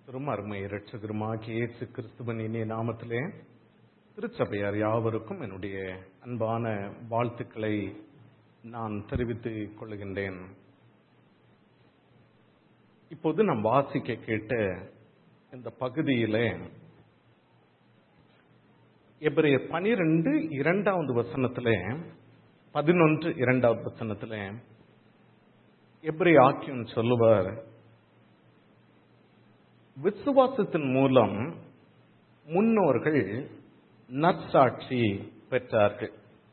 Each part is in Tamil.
கர்த்தரும் அருமை இரட்சகருமாகிய இயேசு கிறிஸ்துவின் இனிய நாமத்திலே திருச்சபையார் யாவருக்கும் என்னுடைய அன்பான வாழ்த்துக்களை நான் தெரிவித்துக் கொள்கின்றேன் இப்போது நாம் வாசிக்க கேட்ட இந்த பகுதியிலே எபிரேயர் பனிரெண்டு இரண்டாவது வசனத்திலே பதினொன்று இரண்டாவது வசனத்திலே எபிரே ஆக்கியம் சொல்லுவார் விசுவாசத்தின் மூலம் முன்னோர்கள் நற்சாட்சி பெற்றார்கள்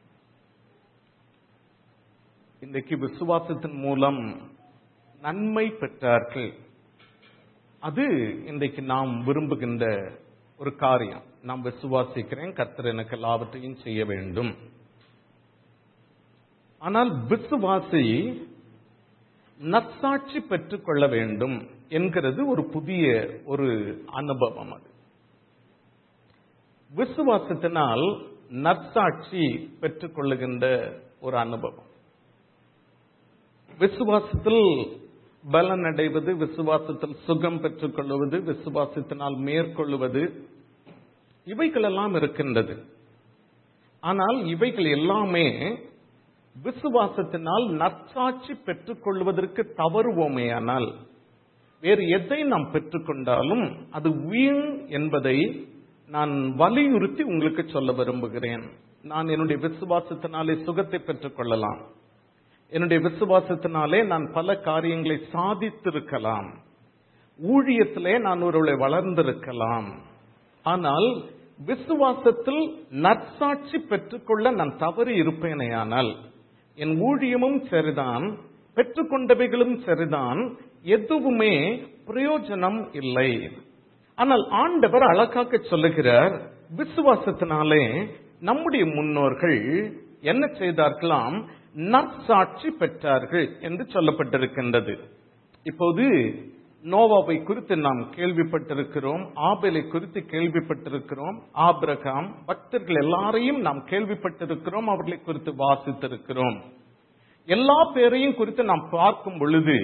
இன்றைக்கு விசுவாசத்தின் மூலம் நன்மை பெற்றார்கள் அது இன்றைக்கு நாம் விரும்புகின்ற ஒரு காரியம் நாம் விசுவாசிக்கிறேன் கர்த்தர் எனக்கு எல்லாவற்றையும் செய்ய வேண்டும் ஆனால் விசுவாசி நற்சாட்சி பெற்றுக் கொள்ள வேண்டும் என்கிறது ஒரு புதிய ஒரு அனுபவம் அது விசுவாசத்தினால் நற்சாட்சி பெற்றுக் கொள்ளுகின்ற ஒரு அனுபவம் விசுவாசத்தில் பலன் அடைவது விசுவாசத்தில் சுகம் பெற்றுக் கொள்வது விசுவாசத்தினால் மேற்கொள்வது இவைகளெல்லாம் இருக்கின்றது ஆனால் இவைகள் எல்லாமே விசுவாசத்தினால் நற்சாட்சி பெற்றுக் கொள்வதற்கு தவறுவோமேயானால் வேறு எதை நாம் பெற்றுக்கொண்டாலும் அது வீண் என்பதை நான் வலியுறுத்தி உங்களுக்கு சொல்ல விரும்புகிறேன் நான் என்னுடைய விசுவாசத்தினாலே சுகத்தை பெற்றுக் கொள்ளலாம் என்னுடைய விசுவாசத்தினாலே நான் பல காரியங்களை சாதித்திருக்கலாம் ஊழியத்திலே நான் ஒருவளை வளர்ந்திருக்கலாம் ஆனால் விசுவாசத்தில் நற்சாட்சி பெற்றுக்கொள்ள நான் தவறி இருப்பேனேயானால் என் ஊழியமும் சரிதான் பெற்றுக்கொண்டவைகளும் சரிதான் எதுவுமே பிரயோஜனம் இல்லை ஆனால் ஆண்டவர் அழகாக்க சொல்லுகிறார் விசுவாசத்தினாலே நம்முடைய முன்னோர்கள் என்ன செய்தார்களாம் நற்சாட்சி பெற்றார்கள் என்று சொல்லப்பட்டிருக்கின்றது இப்போது நோவாவை குறித்து நாம் கேள்விப்பட்டிருக்கிறோம் ஆபேலை குறித்து கேள்விப்பட்டிருக்கிறோம் ஆபிரகாம் பக்தர்கள் எல்லாரையும் நாம் கேள்விப்பட்டிருக்கிறோம் அவர்களை குறித்து வாசித்திருக்கிறோம் எல்லா பேரையும் குறித்து நாம் பார்க்கும் பொழுது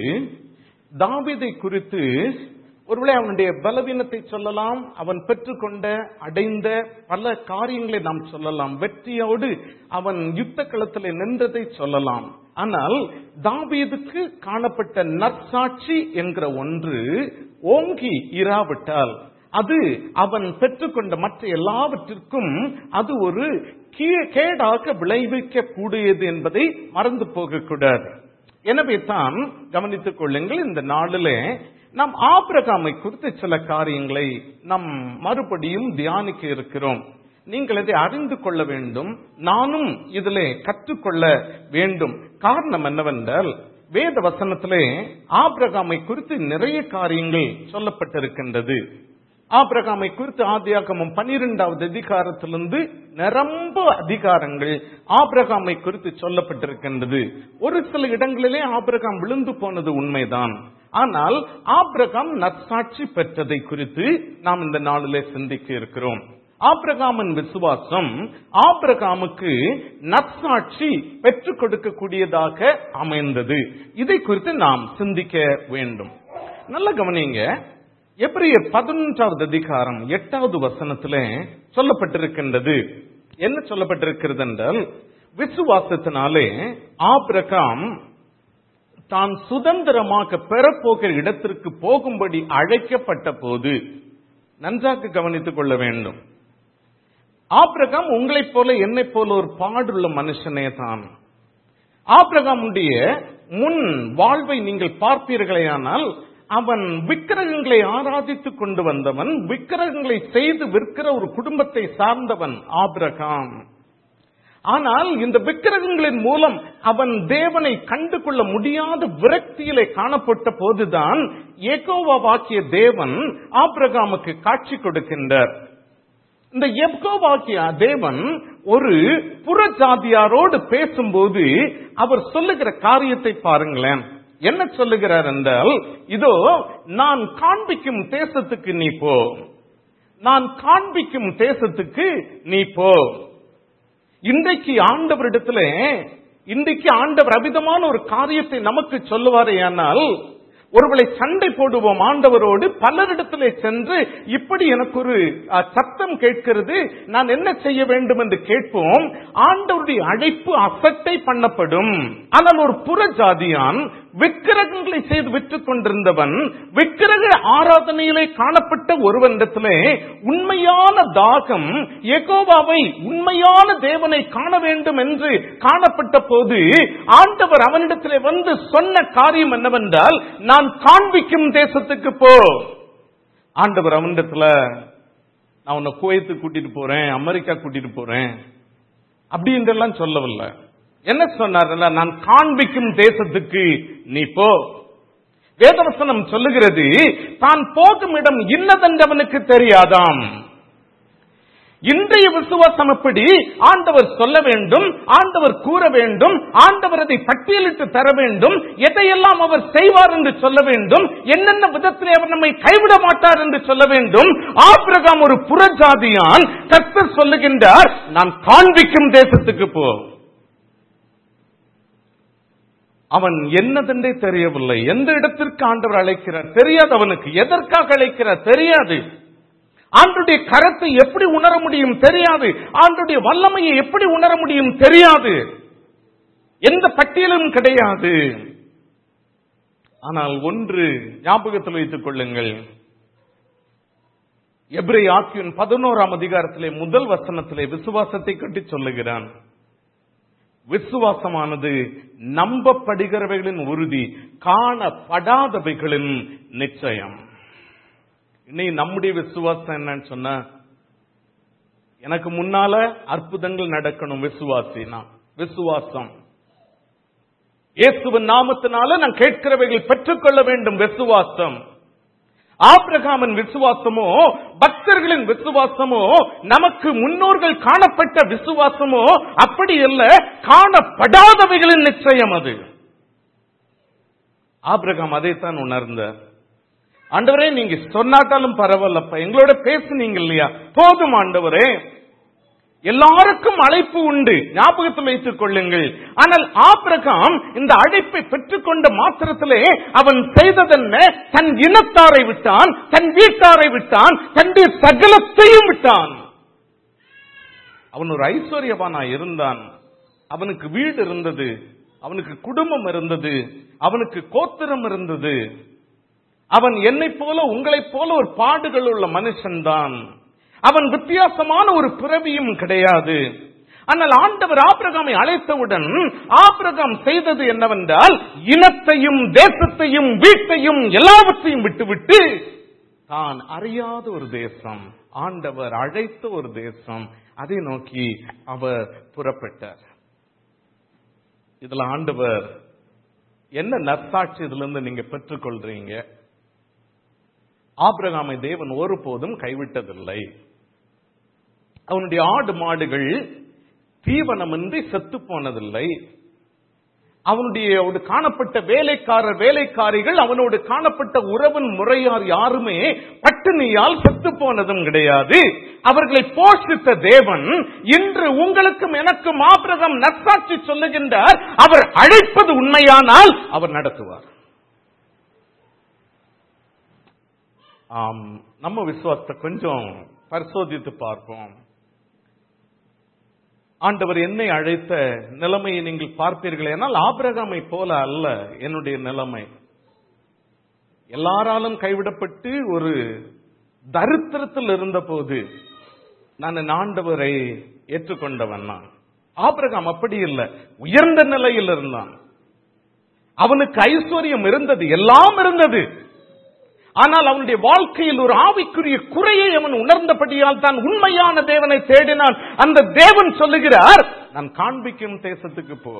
தாவிதை குறித்து ஒருவேளை அவனுடைய பலவீனத்தை சொல்லலாம் அவன் பெற்றுக்கொண்ட அடைந்த பல காரியங்களை நாம் சொல்லலாம் வெற்றியோடு அவன் யுத்த களத்தில் நின்றதை சொல்லலாம் ஆனால் தாவீதுக்கு காணப்பட்ட நற்சாட்சி என்கிற ஒன்று ஓங்கி இராவிட்டால் அது அவன் பெற்றுக்கொண்ட மற்ற எல்லாவற்றிற்கும் அது ஒரு கேடாக விளைவிக்க கூடியது என்பதை மறந்து போகக்கூடாது எனவே தான் கவனித்துக் கொள்ளுங்கள் இந்த நாளிலே நாம் ஆபிரகாமை குறித்து சில காரியங்களை நாம் மறுபடியும் தியானிக்க இருக்கிறோம் நீங்கள் இதை அறிந்து கொள்ள வேண்டும் நானும் இதிலே கற்றுக்கொள்ள வேண்டும் காரணம் என்னவென்றால் வேத வசனத்திலே ஆபிரகாமை குறித்து நிறைய காரியங்கள் சொல்லப்பட்டிருக்கின்றது ஆபிரகாமை குறித்து ஆதியாகமம் பனிரெண்டாவது அதிகாரத்திலிருந்து நிரம்ப அதிகாரங்கள் ஆபிரகாமை குறித்து சொல்லப்பட்டிருக்கின்றது ஒரு சில இடங்களிலே ஆபிரகாம் விழுந்து போனது உண்மைதான் ஆனால் ஆபிரகாம் நற்சாட்சி பெற்றதை குறித்து நாம் இந்த நாளிலே சிந்திக்க இருக்கிறோம் ஆபிரகாமின் விசுவாசம் ஆபிரகாமுக்கு நற்சாட்சி பெற்றுக் கொடுக்கக்கூடியதாக அமைந்தது இதை குறித்து நாம் சிந்திக்க வேண்டும் நல்ல கவனிங்க எப்படிய பதினொன்றாவது அதிகாரம் எட்டாவது வசனத்திலே சொல்லப்பட்டிருக்கின்றது என்ன சொல்லப்பட்டிருக்கிறது என்றால் விசுவாசத்தினாலே ஆபிரகாம் தான் சுதந்திரமாக பெறப்போகிற இடத்திற்கு போகும்படி அழைக்கப்பட்ட போது நன்றாக கவனித்துக் கொள்ள வேண்டும் ஆபிரகாம் உங்களைப் போல என்னைப் போல ஒரு பாடுள்ள மனுஷனே தான் ஆபிரகாமுடைய முன் வாழ்வை நீங்கள் பார்ப்பீர்களேயானால் அவன் விக்கிரகங்களை ஆராதித்துக் கொண்டு வந்தவன் விக்கிரகங்களை செய்து விற்கிற ஒரு குடும்பத்தை சார்ந்தவன் ஆபிரகாம் ஆனால் இந்த விக்கிரகங்களின் மூலம் அவன் தேவனை கண்டு கொள்ள முடியாத விரக்தியிலே காணப்பட்ட போதுதான் ஏகோவாக்கிய தேவன் ஆபிரகாமுக்கு காட்சி கொடுக்கின்றார் இந்த எப்கோவாக்கிய தேவன் ஒரு புற ஜாதியாரோடு பேசும்போது அவர் சொல்லுகிற காரியத்தை பாருங்களேன் என்ன சொல்லுகிறார் என்றால் இதோ நான் காண்பிக்கும் தேசத்துக்கு நீ போ நான் காண்பிக்கும் தேசத்துக்கு நீ போ இன்றைக்கு ஆண்டவரிடத்துல இன்றைக்கு ஆண்டவர் அபிதமான ஒரு காரியத்தை நமக்கு சொல்லுவாரே ஆனால் ஒருவளை சண்டை போடுவோம் ஆண்டவரோடு பலரிடத்திலே சென்று இப்படி எனக்கு ஒரு அஹ், சத்தம் கேட்கிறது நான் என்ன செய்ய வேண்டும் என்று கேட்போம் ஆண்டவருடைய அழைப்பு அசட்டை பண்ணப்படும் ஆனால் ஒரு புற ஜாதியான் விக்கிரகங்களை செய்து விற்றுக் கொண்டிருந்தவன் விக்கிரக ஆராதனையிலே காணப்பட்ட ஒருவனிடத்திலே உண்மையான தாகம் எகோவாவை உண்மையான தேவனை காண வேண்டும் என்று காணப்பட்ட போது ஆண்டவர் அவனிடத்திலே வந்து சொன்ன காரியம் என்னவென்றால் நான் காண்பிக்கும் தேசத்துக்கு போ ஆண்டவர் அவனிடத்துல நான் உன்னை குவைத்து கூட்டிட்டு போறேன் அமெரிக்கா கூட்டிட்டு போறேன் அப்படின்றெல்லாம் சொல்லவில்லை என்ன சொன்னார்ல நான் காண்பிக்கும் தேசத்துக்கு நீ போ வேதவசனம் சொல்லுகிறது தான் போகும் இடம் இன்னதென்றவனுக்கு தெரியாதாம் இன்றைய விசுவாசம் எப்படி ஆண்டவர் சொல்ல வேண்டும் ஆண்டவர் கூற வேண்டும் ஆண்டவர் அதை பட்டியலிட்டு தர வேண்டும் எதையெல்லாம் அவர் செய்வார் என்று சொல்ல வேண்டும் என்னென்ன விதத்திலே அவர் நம்மை கைவிட மாட்டார் என்று சொல்ல வேண்டும் ஆபிரகாம் ஒரு புறஜாதியான் கர்த்தர் சொல்லுகின்றார் நான் காண்பிக்கும் தேசத்துக்கு போ அவன் என்னதென்றே தெரியவில்லை எந்த இடத்திற்கு ஆண்டவர் அழைக்கிறார் தெரியாது அவனுக்கு எதற்காக அழைக்கிறார் தெரியாது ஆண்டுடைய கரத்தை எப்படி உணர முடியும் தெரியாது ஆண்டுடைய வல்லமையை எப்படி உணர முடியும் தெரியாது எந்த பட்டியலும் கிடையாது ஆனால் ஒன்று ஞாபகத்தில் வைத்துக் கொள்ளுங்கள் எப்ரை ஆக்கியன் பதினோராம் அதிகாரத்திலே முதல் வசனத்திலே விசுவாசத்தை கட்டி சொல்லுகிறான் விசுவாசமானது நம்பப்படுகிறவைகளின் உறுதி காணப்படாதவைகளின் நிச்சயம் இன்னைக்கு நம்முடைய விசுவாசம் என்னன்னு சொன்னா எனக்கு முன்னால அற்புதங்கள் நடக்கணும் விசுவாசி நான் விசுவாசம் இயேசுவின் நாமத்தினால நான் கேட்கிறவைகள் பெற்றுக்கொள்ள வேண்டும் விசுவாசம் ஆபிரகாமின் விசுவாசமோ பக்தர்களின் விசுவாசமோ நமக்கு முன்னோர்கள் காணப்பட்ட விசுவாசமோ அப்படி அல்ல காணப்படாதவைகளின் நிச்சயம் அது ஆபிரகாம் அதைத்தான் உணர்ந்தார் ஆண்டவரே நீங்க சொன்னாட்டாலும் பரவாயில்லப்பா எங்களோட பேசுனீங்க இல்லையா போதும் ஆண்டவரே எல்லாருக்கும் அழைப்பு உண்டு ஞாபகத்தில் வைத்துக் கொள்ளுங்கள் ஆனால் ஆபிரகாம் இந்த அழைப்பை பெற்றுக்கொண்ட மாத்திரத்திலே அவன் செய்ததென்ன தன் இனத்தாரை விட்டான் தன் வீட்டாரை விட்டான் தன்னுடைய சகலத்தையும் விட்டான் அவன் ஒரு ஐஸ்வர்யவானா இருந்தான் அவனுக்கு வீடு இருந்தது அவனுக்கு குடும்பம் இருந்தது அவனுக்கு கோத்திரம் இருந்தது அவன் என்னைப் போல உங்களைப் போல ஒரு பாடுகள் உள்ள மனுஷன்தான் அவன் வித்தியாசமான ஒரு பிறவியும் கிடையாது ஆனால் ஆண்டவர் ஆபிரகாமை அழைத்தவுடன் ஆபிரகாம் செய்தது என்னவென்றால் இனத்தையும் தேசத்தையும் வீட்டையும் எல்லாவற்றையும் விட்டுவிட்டு தான் அறியாத ஒரு தேசம் ஆண்டவர் அழைத்த ஒரு தேசம் அதை நோக்கி அவர் புறப்பட்டார் இதுல ஆண்டவர் என்ன நற்சாட்சி இதுல இருந்து நீங்க பெற்றுக்கொள்றீங்க ஆபிரகாமை தேவன் ஒருபோதும் கைவிட்டதில்லை அவனுடைய ஆடு மாடுகள் தீவனமின்றி செத்து போனதில்லை அவனுடைய அவனோடு காணப்பட்ட வேலைக்காரர் வேலைக்காரிகள் அவனோடு காணப்பட்ட உறவின் முறையார் யாருமே பட்டினியால் செத்து போனதும் கிடையாது அவர்களை போஷித்த தேவன் இன்று உங்களுக்கும் எனக்கும் ஆபிரகம் நற்சாட்சி சொல்லுகின்றார் அவர் அழைப்பது உண்மையானால் அவர் நடத்துவார் ஆம் நம்ம விசுவாசத்தை கொஞ்சம் பரிசோதித்து பார்ப்போம் ஆண்டவர் என்னை அழைத்த நிலைமையை நீங்கள் பார்ப்பீர்கள் என்னால் ஆபிரகாமை போல அல்ல என்னுடைய நிலைமை எல்லாராலும் கைவிடப்பட்டு ஒரு தரித்திரத்தில் இருந்த போது நான் என் ஆண்டவரை ஏற்றுக்கொண்டவன் நான் ஆபிரகாம் அப்படி இல்லை உயர்ந்த நிலையில் இருந்தான் அவனுக்கு ஐஸ்வர்யம் இருந்தது எல்லாம் இருந்தது ஆனால் அவனுடைய வாழ்க்கையில் ஒரு ஆவிக்குரிய குறையை அவன் உணர்ந்தபடியால் தான் உண்மையான தேவனை தேடினான் அந்த தேவன் சொல்லுகிறார் நான் காண்பிக்கும் தேசத்துக்கு போ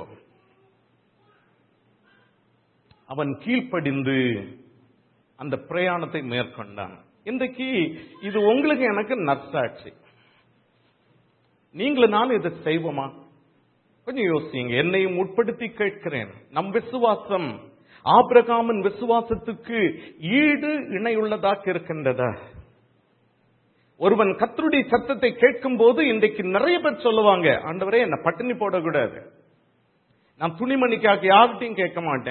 அவன் கீழ்ப்படிந்து அந்த பிரயாணத்தை மேற்கொண்டான் இன்றைக்கு இது உங்களுக்கு எனக்கு நற்சாட்சி நீங்களும் நானும் இதை செய்வோமா கொஞ்சம் யோசிங்க என்னையும் உட்படுத்தி கேட்கிறேன் நம் விசுவாசம் ஆபிரகாமின் விசுவாசத்துக்கு ஈடு இணையுள்ளதாக இருக்கின்றதா ஒருவன் கத்தருடைய சத்தத்தை கேட்கும் போது இன்றைக்கு நிறைய பேர் சொல்லுவாங்க ஆண்டவரே என்ன பட்டினி போடக்கூடாது நான் துணிமணிக்காக யார்கிட்டையும் கேட்க மாட்டேன்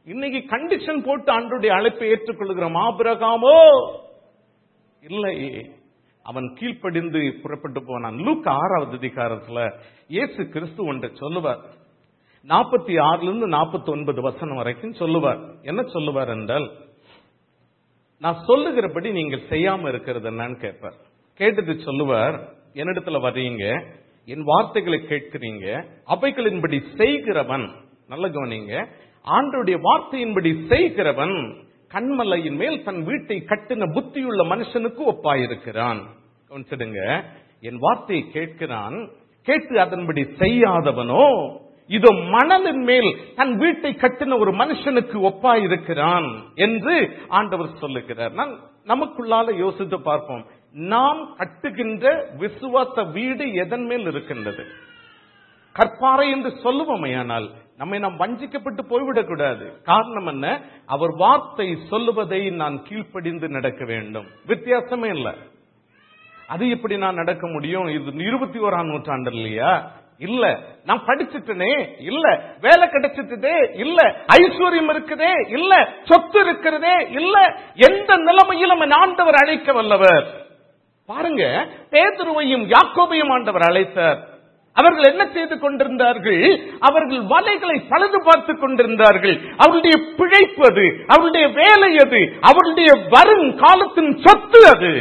இன்னைக்கு கண்டிஷன் போட்டு ஆண்டுடைய அழைப்பை ஏற்றுக்கொள்கிறோம் ஆபிரகாமோ இல்லை அவன் கீழ்ப்படிந்து புறப்பட்டு போனான் லூக் ஆறாவது அதிகாரத்துல இயேசு கிறிஸ்து ஒன்றை சொல்லுவார் நாற்பத்தி ஆறுல இருந்து நாற்பத்தி ஒன்பது வசனம் வரைக்கும் சொல்லுவார் என்ன சொல்லுவார் என்றால் நான் சொல்லுகிறபடி நீங்கள் செய்யாம இருக்கிறது என்னன்னு கேட்பார் கேட்டது சொல்லுவார் என்னிடத்துல வர்றீங்க என் வார்த்தைகளை கேட்கிறீங்க அவைகளின்படி செய்கிறவன் நல்ல கவனிங்க ஆண்டருடைய வார்த்தையின்படி செய்கிறவன் கண்மலையின் மேல் தன் வீட்டை கட்டின புத்தியுள்ள மனுஷனுக்கு ஒப்பாயிருக்கிறான் கவனிச்சிடுங்க என் வார்த்தையை கேட்கிறான் கேட்டு அதன்படி செய்யாதவனோ இதோ மணலின் மேல் தன் வீட்டை கட்டின ஒரு மனுஷனுக்கு ஒப்பாயிருக்கிறான் என்று ஆண்டவர் சொல்லுகிறார் நான் நமக்குள்ளால யோசித்து பார்ப்போம் நாம் கட்டுகின்ற விசுவாச வீடு எதன் மேல் இருக்கின்றது கற்பாறை என்று சொல்லுவோமையானால் நம்மை நாம் வஞ்சிக்கப்பட்டு போய்விடக்கூடாது காரணம் என்ன அவர் வார்த்தை சொல்லுவதை நான் கீழ்ப்படிந்து நடக்க வேண்டும் வித்தியாசமே இல்லை அது எப்படி நான் நடக்க முடியும் இது இருபத்தி ஓராம் நூற்றாண்டு இல்லையா இல்ல நான் படிச்சுட்டனே இல்ல வேலை கிடைச்சிட்டதே இல்ல ஐஸ்வர்யம் இருக்குதே இல்ல சொத்து இருக்கிறதே இல்ல எந்த நிலைமையிலும் என் ஆண்டவர் அழைக்க வல்லவர் பாருங்க பேதுருவையும் யாக்கோபையும் ஆண்டவர் அழைத்தார் அவர்கள் என்ன செய்து கொண்டிருந்தார்கள் அவர்கள் வலைகளை பழுது பார்த்து கொண்டிருந்தார்கள் அவருடைய பிழைப்பு அது அவருடைய வேலை அது அவருடைய வரும் காலத்தின் சொத்து அது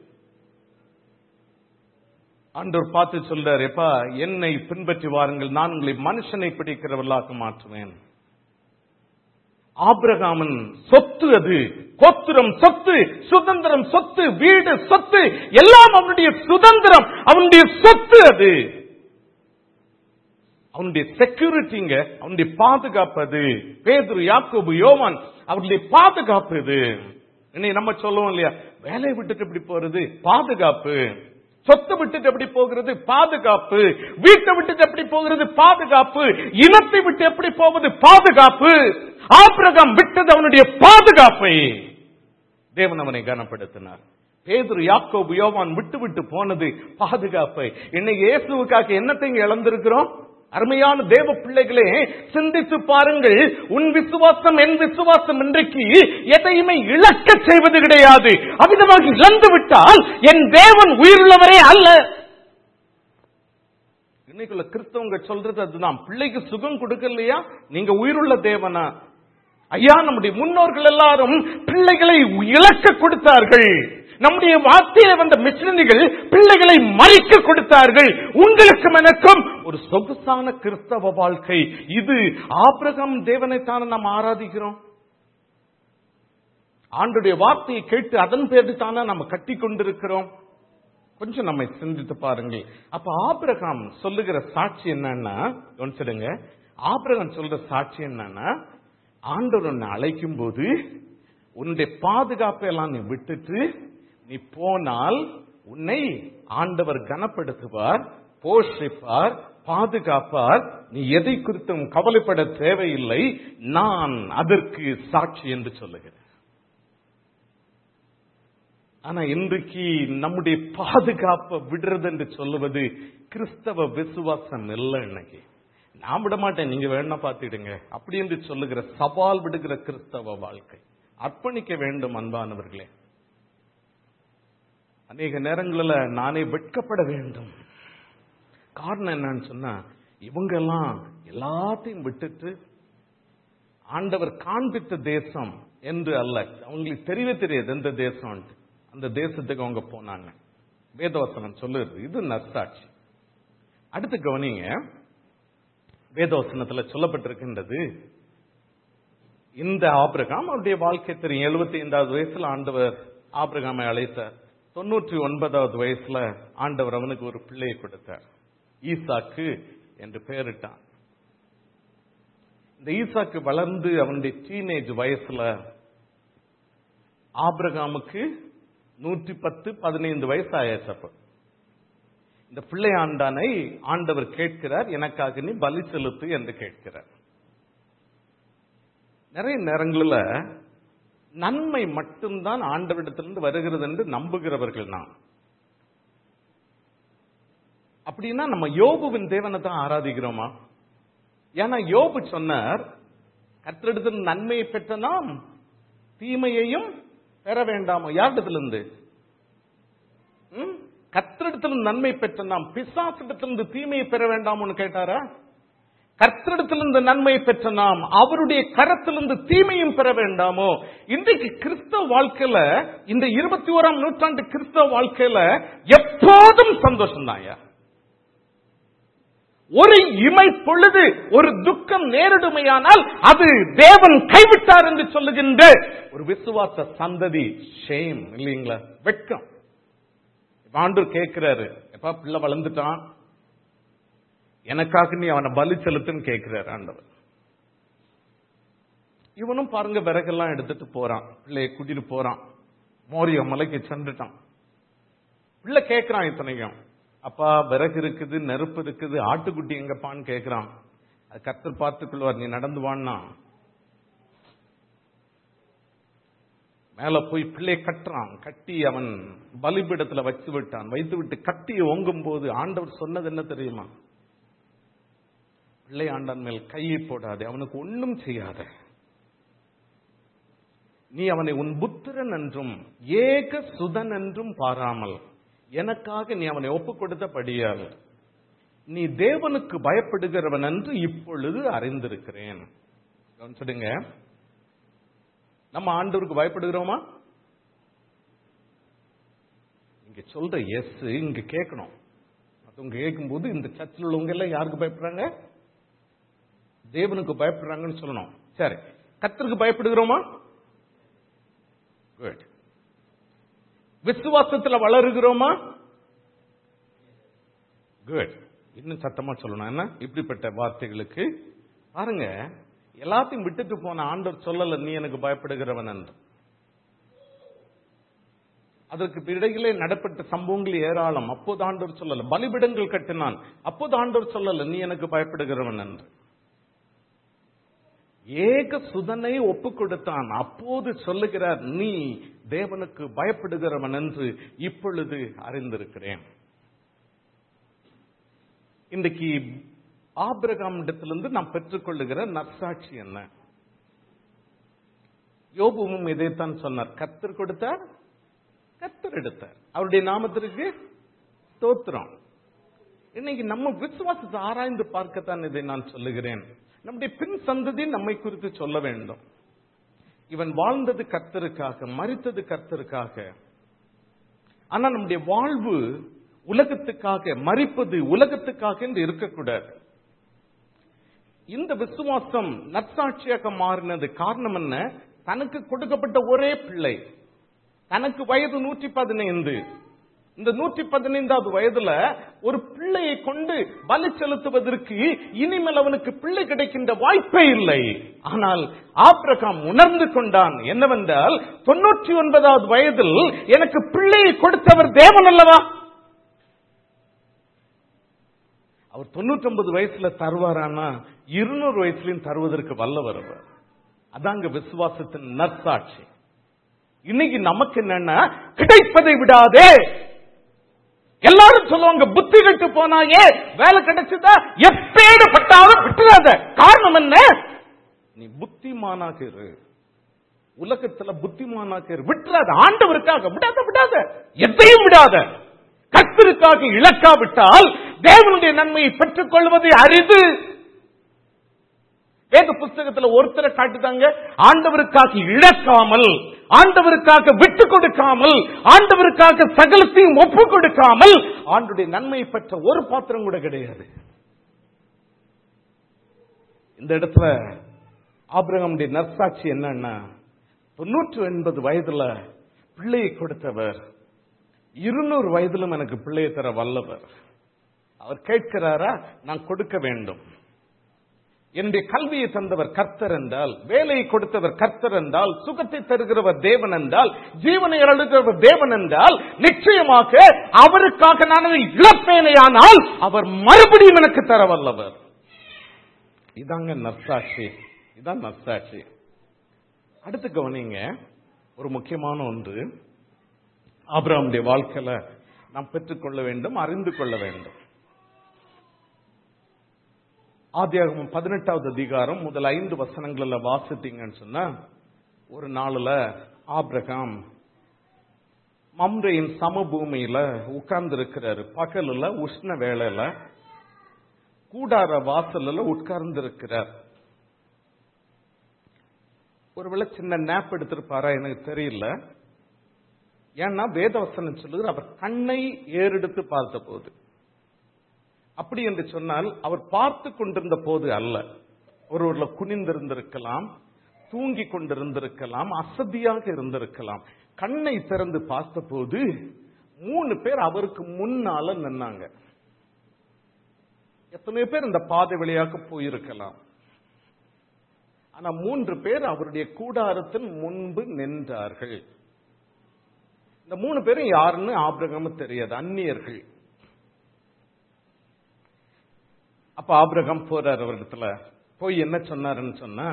ஆண்டவர் பார்த்து சொல்றார் எப்பா என்னை பின்பற்றி வாருங்கள் நான் உங்களை மனுஷனை பிடிக்கிறவர்களாக மாற்றுவேன் ஆபிரகாமன் சொத்து அது கோத்திரம் சொத்து சுதந்திரம் சொத்து வீடு சொத்து எல்லாம் அவனுடைய சுதந்திரம் அவனுடைய சொத்து அது அவனுடைய செக்யூரிட்டிங்க அவனுடைய பாதுகாப்பு அது பேதுரு யாக்கோபு யோவான் அவருடைய பாதுகாப்பு இது இன்னைக்கு நம்ம சொல்லுவோம் இல்லையா வேலையை விட்டுட்டு எப்படி போறது பாதுகாப்பு சொத்தை விட்டுட்டு எப்படி போகிறது பாதுகாப்பு வீட்டை விட்டுட்டு எப்படி போகிறது பாதுகாப்பு இனத்தை விட்டு எப்படி போவது பாதுகாப்பு ஆபிரகாம் விட்டது அவனுடைய பாதுகாப்பை தேவன் அவனை கனப்படுத்தினார் பேதுரு யாக்கோபு யோவான் விட்டு விட்டு போனது பாதுகாப்பை இன்னைக்கு இயேசுவுக்காக என்னத்தை இங்க இழந்திருக்கிறோம் அருமையான தேவ பிள்ளைகளே சிந்தித்து பாருங்கள் உன் விசுவாசம் என் விசுவாசம் இன்றைக்கு எதையுமே இழக்க செய்வது கிடையாது அமிதமாக இழந்து விட்டால் என் தேவன் உயிருள்ளவரே அல்ல இன்னைக்குள்ள கிறிஸ்தவங்க சொல்றது அதுதான் பிள்ளைக்கு சுகம் கொடுக்கலையா நீங்க உயிருள்ள தேவனா ஐயா நம்முடைய முன்னோர்கள் எல்லாரும் பிள்ளைகளை இழக்க கொடுத்தார்கள் நம்முடைய வார்த்தையில வந்த மிஷினரிகள் பிள்ளைகளை மறிக்க கொடுத்தார்கள் உங்களுக்கும் எனக்கும் ஒரு சொகுசான கிறிஸ்தவ வாழ்க்கை இது ஆபிரகம் தேவனைத்தானே நாம் ஆராதிக்கிறோம் ஆண்டுடைய வார்த்தையை கேட்டு அதன் பேரு தானே நம்ம கட்டி கொண்டிருக்கிறோம் கொஞ்சம் நம்மை சிந்தித்து பாருங்கள் அப்ப ஆபிரகாம் சொல்லுகிற சாட்சி என்னன்னா கவனிச்சிடுங்க ஆபிரகாம் சொல்ற சாட்சி என்னன்னா ஆண்டவர் உன்னை அழைக்கும் போது உன்னுடைய பாதுகாப்பை எல்லாம் நீ விட்டுட்டு நீ போனால் உன்னை ஆண்டவர் கனப்படுத்துவார் போஷிப்பார் பாதுகாப்பார் நீ எதை குறித்தும் கவலைப்பட தேவையில்லை நான் அதற்கு சாட்சி என்று சொல்லுகிறேன் ஆனா இன்றைக்கு நம்முடைய பாதுகாப்பை விடுறது என்று சொல்லுவது கிறிஸ்தவ விசுவாசம் இல்லை இன்னைக்கு நான் விட மாட்டேன் நீங்க வேணா பார்த்துடுங்க அப்படி என்று சொல்லுகிற சவால் விடுகிற கிறிஸ்தவ வாழ்க்கை அர்ப்பணிக்க வேண்டும் அன்பானவர்களே அநேக நேரங்களில் நானே வெட்கப்பட வேண்டும் காரணம் என்னன்னு சொன்னா இவங்க எல்லாம் எல்லாத்தையும் விட்டுட்டு ஆண்டவர் காண்பித்த தேசம் என்று அல்ல அவங்களுக்கு தெரியவே தெரியாது எந்த தேசம் அந்த தேசத்துக்கு அவங்க போனாங்க வேதவசனம் சொல்லுறது இது நற்சாட்சி அடுத்து கவனிங்க வேதவசனத்துல சொல்லப்பட்டிருக்கின்றது இந்த ஆபிரகாம் அவருடைய வாழ்க்கை தெரியும் எழுபத்தி ஐந்தாவது வயசுல ஆண்டவர் ஆபிரகாமை அழைத்தார் தொண்ணூற்றி ஒன்பதாவது வயசுல ஆண்டவர் அவனுக்கு ஒரு பிள்ளையை கொடுத்தார் ஈசாக்கு என்று பெயரிட்டான் இந்த ஈசாக்கு வளர்ந்து அவனுடைய டீனேஜ் வயசுல ஆபிரகாமுக்கு நூற்றி பத்து பதினைந்து வயசு ஆயாச்சப்ப இந்த பிள்ளை ஆண்டானை ஆண்டவர் கேட்கிறார் எனக்காக நீ பலி செலுத்து என்று கேட்கிறார் நிறைய நேரங்களில் நன்மை மட்டும்தான் ஆண்டவரிடத்திலிருந்து வருகிறது என்று நம்புகிறவர்கள் நான் அப்படின்னா நம்ம யோபுவின் தேவனை தான் ஆராதிக்கிறோமா ஏன்னா யோபு சொன்னார் கர்த்தரிடத்தில் நன்மையை பெற்ற நாம் தீமையையும் பெற வேண்டாமோ யாரிடத்திலிருந்து ம்? கர்த்தரிடத்திலிருந்து நன்மை பெற்ற நாம் பிசாசிடத்திலிருந்து தீமையை பெற வேண்டாமோன்னு கேட்டாரா கர்த்தரிடத்திலிருந்து நன்மை பெற்ற நாம் அவருடைய கரத்திலிருந்து தீமையும் பெற வேண்டாமோ இன்றைக்கு கிறிஸ்தவ வாழ்க்கையில இந்த இருபத்தி ஓராம் நூற்றாண்டு கிறிஸ்தவ வாழ்க்கையில எப்போதும் சந்தோஷம் தான்யா ஒரு இமை பொழுது ஒரு துக்கம் நேரிடுமையானால் அது தேவன் கைவிட்டார் என்று சொல்லுகின்ற ஒரு விசுவாச சந்ததி ஷேம் இல்லைங்களா வெட்கம் இப்ப ஆண்டவர் கேட்கிறாரு எப்பா பிள்ளை வளர்ந்துட்டான் எனக்காக நீ அவனை பலி செலுத்துன்னு கேட்கிறாரு ஆண்டவர் இவனும் பாருங்க விறகெல்லாம் எடுத்துட்டு போறான் பிள்ளைய கூட்டிட்டு போறான் மோரிய மலைக்கு சென்றுட்டான் பிள்ளை கேட்கிறான் இத்தனைக்கும் அப்பா விறகு இருக்குது நெருப்பு இருக்குது ஆட்டுக்குட்டி எங்கப்பான்னு கேட்கிறான் அது கத்தர் பார்த்துக்கொள்வார் நீ நடந்து வான்னா மேல போய் பிள்ளையை கட்டுறான் கட்டி அவன் பலிபீடத்துல வச்சு விட்டான் வைத்து விட்டு கட்டி ஓங்கும் போது ஆண்டவர் சொன்னது என்ன தெரியுமா பிள்ளை ஆண்டான் மேல் கையை போடாதே அவனுக்கு ஒண்ணும் செய்யாத நீ அவனை உன் புத்திரன் என்றும் ஏக சுதன் என்றும் பாராமல் எனக்காக நீ அவனை ஒப்புக் கொடுத்த படியால் நீ தேவனுக்கு பயப்படுகிறவன் என்று இப்பொழுது அறிந்திருக்கிறேன் கவனிச்சிடுங்க நம்ம ஆண்டவருக்கு பயப்படுகிறோமா இங்க சொல்ற எஸ் இங்க கேட்கணும் மத்தவங்க கேட்கும்போது இந்த சர்ச்சில் உள்ளவங்க எல்லாம் யாருக்கு பயப்படுறாங்க தேவனுக்கு பயப்படுறாங்கன்னு சொல்லணும் சரி கத்தருக்கு பயப்படுகிறோமா குட் விசுவாசத்துல வளருகிறோமா குட் இன்னும் சத்தமா சொல்லணும் என்ன இப்படிப்பட்ட வார்த்தைகளுக்கு பாருங்க எல்லாத்தையும் விட்டுட்டு போன ஆண்டவர் சொல்லல நீ எனக்கு பயப்படுகிறவன் என்று அதற்கு இடையிலே நடப்பட்ட சம்பவங்கள் ஏராளம் அப்போது ஆண்டவர் சொல்லல பலிபிடங்கள் கட்டினான் அப்போது ஆண்டவர் சொல்லல நீ எனக்கு பயப்படுகிறவன் என்று ஏக சுதனை ஒப்பு கொடுத்தான் அப்போது சொல்லுகிறார் நீ தேவனுக்கு பயப்படுகிறவன் என்று இப்பொழுது அறிந்திருக்கிறேன் இன்றைக்கு ஆபிரகாம் இடத்திலிருந்து நாம் பெற்றுக்கொள்ளுகிற நற்சாட்சி என்ன யோபுவும் இதைத்தான் சொன்னார் கத்தர் கொடுத்தார் கத்தர் எடுத்தார் அவருடைய நாமத்திற்கு ஸ்தோத்திரம் இன்னைக்கு நம்ம விசுவாசத்தை ஆராய்ந்து பார்க்கத்தான் இதை நான் சொல்லுகிறேன் நம்முடைய பின் சந்ததி நம்மை குறித்து சொல்ல வேண்டும் இவன் வாழ்ந்தது கர்த்தருக்காக மறித்தது கர்த்தருக்காக ஆனா நம்முடைய வாழ்வு உலகத்துக்காக மறிப்பது உலகத்துக்காக என்று இருக்கக்கூடாது இந்த விசுவாசம் நற்சாட்சியாக மாறினது காரணம் என்ன தனக்கு கொடுக்கப்பட்ட ஒரே பிள்ளை தனக்கு வயது நூற்றி பதினைந்து இந்த நூற்றி பதினைந்தாவது வயதுல ஒரு பிள்ளையை கொண்டு பலி செலுத்துவதற்கு இனிமேல் அவனுக்கு பிள்ளை கிடைக்கின்ற வாய்ப்பே இல்லை ஆனால் ஆப்ரகாம் உணர்ந்து கொண்டான் என்னவென்றால் தொன்னூற்றி ஒன்பதாவது வயதில் எனக்கு பிள்ளையை கொடுத்தவர் தேவன் அல்லவா அவர் தொண்ணூற்றி ஒன்பது வயசுல தருவாரானா இருநூறு வயசுலயும் தருவதற்கு வல்லவர் அவர் அதாங்க விசுவாசத்தின் நற்சாட்சி இன்னைக்கு நமக்கு என்னன்னா கிடைப்பதை விடாதே எல்லாரும் சொல்லுவாங்க புத்தி கட்டு போனாயே வேலை கிடைச்சதா எப்பேடு பட்டாலும் விட்டுறாத காரணம் என்ன நீ புத்திமானாக இரு உலகத்துல புத்திமானாக இரு விட்டுறாத ஆண்டவருக்காக விடாத விடாத எதையும் விடாத கத்திற்காக இழக்காவிட்டால் தேவனுடைய நன்மையை பெற்றுக் கொள்வது அரிது வேத புஸ்தகத்துல ஒருத்தரை காட்டுதாங்க ஆண்டவருக்காக இழக்காமல் ஆண்டவருக்காக விட்டு கொடுக்காமல் ஆண்டவருக்காக சகலத்தையும் ஒப்பு கொடுக்காமல் ஆண்டுடைய நன்மையை பெற்ற ஒரு பாத்திரம் கூட கிடையாது இந்த இடத்துல ஆபிரகமுடைய நற்சாட்சி என்னன்னா தொண்ணூற்று எண்பது வயதுல பிள்ளையை கொடுத்தவர் இருநூறு வயதிலும் எனக்கு பிள்ளையை தர வல்லவர் அவர் கேட்கிறாரா நான் கொடுக்க வேண்டும் என்னுடைய கல்வியை தந்தவர் கர்த்தர் என்றால் வேலையை கொடுத்தவர் கர்த்தர் என்றால் சுகத்தை தருகிறவர் தேவன் என்றால் ஜீவனை அழுகிறவர் தேவன் என்றால் நிச்சயமாக அவருக்காக நான் அதை இழப்பேனேயானால் அவர் மறுபடியும் எனக்கு தர வல்லவர் இதாங்க நர்சாட்சி இதான் நர்சாட்சி அடுத்து கவனிங்க ஒரு முக்கியமான ஒன்று ஆபிரகாமுடைய வாழ்க்கையில நாம் பெற்றுக்கொள்ள வேண்டும் அறிந்து கொள்ள வேண்டும் ஆதியாகமம் பதினெட்டாவது அதிகாரம் முதல் ஐந்து வசனங்கள்ல வாசித்தீங்கன்னு சொன்னா ஒரு நாளுல ஆபிரகாம் மம்ரையின் சமபூமியில உட்கார்ந்து இருக்கிறாரு பகலுல உஷ்ண வேளையில கூடார வாசல்ல உட்கார்ந்து இருக்கிறார் ஒருவேளை சின்ன நேப் எடுத்திருப்பாரா எனக்கு தெரியல ஏன்னா வேதவசனம் சொல்லுகிற அவர் கண்ணை ஏறெடுத்து பார்த்த போது அப்படி என்று சொன்னால் அவர் பார்த்து கொண்டிருந்த போது அல்ல ஒருவர்ல குனிந்திருந்திருக்கலாம் தூங்கி கொண்டிருந்திருக்கலாம் அசதியாக இருந்திருக்கலாம் கண்ணை திறந்து பார்த்தபோது மூணு பேர் அவருக்கு முன்னால நின்னாங்க எத்தனையோ பேர் இந்த பாதை வழியாக போயிருக்கலாம் ஆனா மூன்று பேர் அவருடைய கூடாரத்தின் முன்பு நின்றார்கள் இந்த மூணு பேரும் யாருன்னு ஆபிரகாம் தெரியாது அந்நியர்கள் அப்ப ஆபிரகாம் போறார் அவரிடத்துல போய் என்ன சொன்னாருன்னு சொன்னா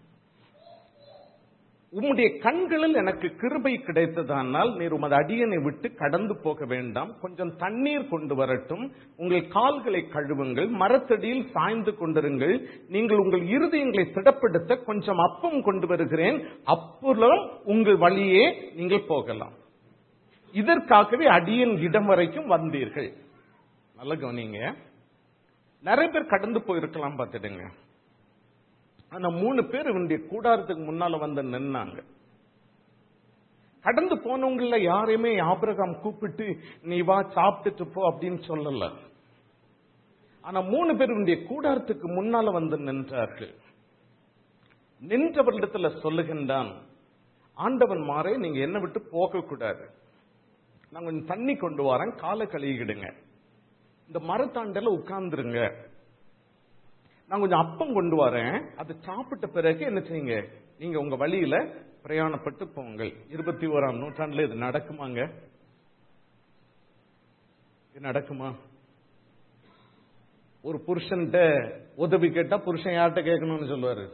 உம்முடைய கண்களில் எனக்கு கிருபை கிடைத்ததானால் நீர் உமது அடியனை விட்டு கடந்து போக வேண்டாம் கொஞ்சம் தண்ணீர் கொண்டு வரட்டும் உங்கள் கால்களை கழுவுங்கள் மரத்தடியில் சாய்ந்து கொண்டிருங்கள் நீங்கள் உங்கள் இருதயங்களை திடப்படுத்த கொஞ்சம் அப்பம் கொண்டு வருகிறேன் அப்புறம் உங்கள் வழியே நீங்கள் போகலாம் இதற்காகவே அடியன் இடம் வரைக்கும் வந்தீர்கள் நல்ல கவனிங்க நிறைய பேர் கடந்து போயிருக்கலாம் பார்த்துடுங்க ஆனா மூணு பேர் இவனுடைய கூடாரத்துக்கு முன்னால வந்து நின்னாங்க கடந்து போனவங்கள யாரையுமே ஆபிரகாம் கூப்பிட்டு நீ வா சாப்பிட்டுட்டு போ அப்படின்னு சொல்லல ஆனா மூணு பேர் இவனுடைய கூடாரத்துக்கு முன்னால வந்து நின்றார்கள் நின்றவரிடத்துல சொல்லுகின்றான் ஆண்டவன் மாறே நீங்க என்ன விட்டு போக கூடாது நான் கொஞ்சம் தண்ணி கொண்டு வரேன் காலை கழுவிடுங்க இந்த மரத்தாண்டல உட்கார்ந்துருங்க நான் கொஞ்சம் அப்பம் கொண்டு வரேன் அதை சாப்பிட்ட பிறகு என்ன செய்யுங்க நீங்க உங்க வழியில பிரயாணப்பட்டு போங்கள் இருபத்தி ஓராம் நூற்றாண்டுல இது நடக்குமாங்க இது நடக்குமா ஒரு புருஷன்ட்ட உதவி கேட்டா புருஷன் யார்கிட்ட கேட்கணும்னு சொல்லுவாரு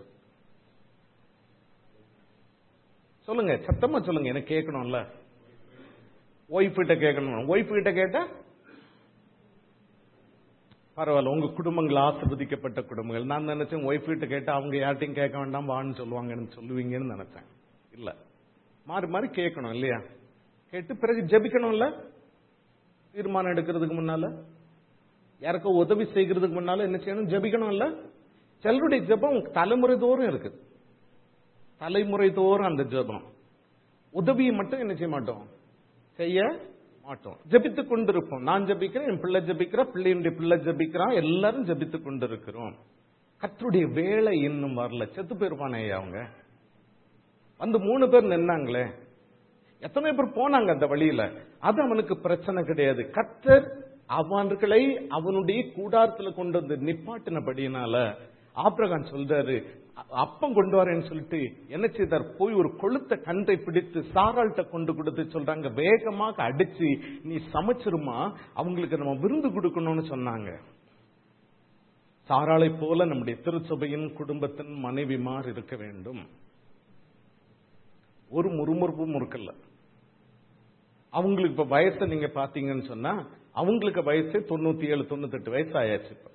சொல்லுங்க சத்தமா சொல்லுங்க எனக்கு கேட்கணும்ல ஒய்ஃப் கிட்ட கேட்கணும் ஒய்ஃப் கிட்ட கேட்டா பரவாயில்ல உங்க குடும்பங்கள் ஆசிர்வதிக்கப்பட்ட குடும்பங்கள் நான் நினைச்சேன் ஒய்ஃப் கிட்ட கேட்டா அவங்க யார்ட்டையும் கேட்க வேண்டாம் வான்னு சொல்லுவாங்கன்னு சொல்லுவீங்கன்னு நினைச்சேன் இல்ல மாறி மாறி கேட்கணும் இல்லையா கேட்டு பிறகு ஜெபிக்கணும்ல தீர்மானம் எடுக்கிறதுக்கு முன்னால யாருக்கோ உதவி செய்கிறதுக்கு முன்னால என்ன செய்யணும் ஜெபிக்கணும் இல்ல சிலருடைய ஜெபம் தலைமுறை தோறும் இருக்குது தலைமுறை தோறும் அந்த ஜெபம் உதவியை மட்டும் என்ன செய்ய மாட்டோம் செய்ய மாட்டோம் ஜபித்துக் கொண்டிருப்போம் நான் ஜபிக்கிறேன் என் பிள்ளை ஜபிக்கிறா பிள்ளையுடைய பிள்ளை ஜபிக்கிறான் எல்லாரும் ஜபித்துக் கொண்டிருக்கிறோம் கத்தருடைய வேலை இன்னும் வரல செத்து போயிருப்பானே அவங்க வந்து மூணு பேர் நின்னாங்களே எத்தனை பேர் போனாங்க அந்த வழியில அது அவனுக்கு பிரச்சனை கிடையாது கத்தர் அவன்களை அவனுடைய கூடாரத்துல கொண்டு வந்து நிப்பாட்டினபடியினால ஆப்ரகான் சொல்றாரு அப்பம் கொண்டு வரேன்னு சொல்லிட்டு என்ன செய்தார் போய் ஒரு கொளுத்த கன்றை பிடித்து சாராள்கிட்ட கொண்டு கொடுத்து சொல்றாங்க வேகமாக அடிச்சு நீ சமைச்சிருமா அவங்களுக்கு நம்ம விருந்து கொடுக்கணும்னு சொன்னாங்க சாராளை போல நம்முடைய திருச்சபையின் குடும்பத்தின் மனைவிமார் இருக்க வேண்டும் ஒரு முறுமுறுப்பும் இருக்கல அவங்களுக்கு இப்ப வயசை நீங்க பாத்தீங்கன்னு சொன்னா அவங்களுக்கு வயசு தொண்ணூத்தி ஏழு தொண்ணூத்தி எட்டு வயசு ஆயாச்சு இப்ப